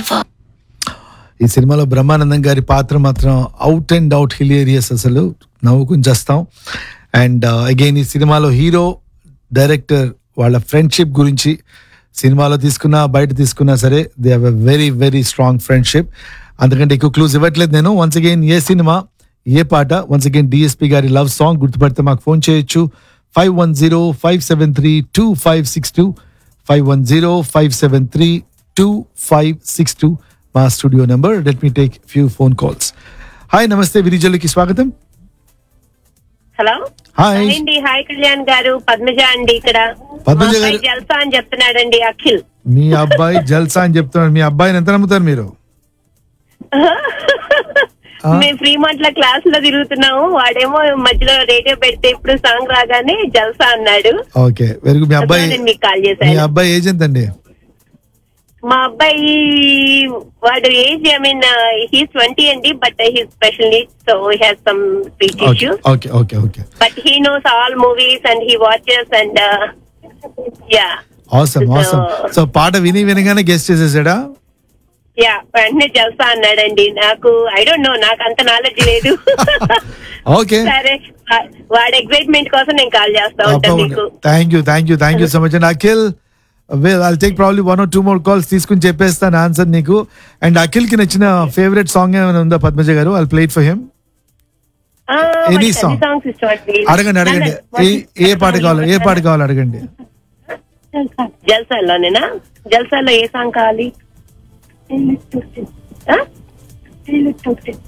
forever. ఈ సినిమాలో బ్రహ్మానందం గారి పాత్ర మాత్రం అవుట్ అండ్ అవుట్ హిలేరియస్ అసలు నవ్వుకుని చేస్తాం అండ్ అగైన్ ఈ సినిమాలో హీరో డైరెక్టర్ వాళ్ళ ఫ్రెండ్షిప్ గురించి సినిమాలో తీసుకున్నా బయట తీసుకున్నా సరే they have a very very strong friendship అందుకంటే ఎక్కువ క్లూజ్ ఇవ్వట్లేదు నేను వన్స్ అగైన్ ఏ సినిమా ఏ పాట వన్స్ అగైన్ డిఎస్పి గారి లవ్ సాంగ్ గుర్తుపడితే మాకు ఫోన్ చేయొచ్చు five one zero five seven three two five six two five one zero five seven three two five six two మా studio number let me take few phone calls hi నమస్తే విరిజల్లుకి స్వాగతం hello hi hi అండి hi Kalyan గారు పద్మజ అండి ఇక్కడ పద్మజ మా అబ్బాయి గారు. జల్సా అని చెప్తున్నాడండి అఖిల్ మీ అబ్బాయి జల్సా అని చెప్తున్నాడు మీ అబ్బాయిని ఎంత నమ్ముతారు మీరు ఆ? మేము ఫ్రీ మంట్ల క్లాస్ లో తిరుగుతున్నాము వాడేమో మధ్యలో రేడియో పెడితే ఇప్పుడు సాంగ్ రాగానే జల్సా అన్నాడు ఓకే వెరీ గుడ్ మీ అబ్బాయి అందుకని నేను మీకు కాల్ మీ చేశాను అబ్బాయి ఏజ్ ఎంత అండి మా అబ్బాయి వాడు age I mean he twenty అండి but he special needs so he has some speech okay issues okay okay okay but he knows all movies and he watches and yeah అవసరం అవసరం సో పాట విని వినగానే గెస్ట్ చేసేసాడా యా వెంటనే జల్సా అన్నాడండి నాకు I don't know నాకు అంత నాలెడ్జ్ లేదు ఓకే సరే వా- వాడి ఎక్సైట్మెంట్ కోసం నేను కాల్ చేస్తా ఉంటాను మీకు thank you thank you thank you so much and Akhil well I'll take probably one or two more calls తీసుకుని చెప్పేస్తాను ఆన్సర్ నీకు అండ్ అఖిల్ కి నచ్చిన ఫేవరెట్ సాంగ్ ఏమైనా ఉందా పద్మజ గారు I'll play for him ah, Any వాడికి song. అన్ని songs ఇష్టం అండి. అడగండి అడగండి ఏ ఏ పాట కావాలి ఏ పాట కావాలి అడగండి జల్సాలోనేనా జల్సాలో ఏ సాంగ్ కావాలి ఆ?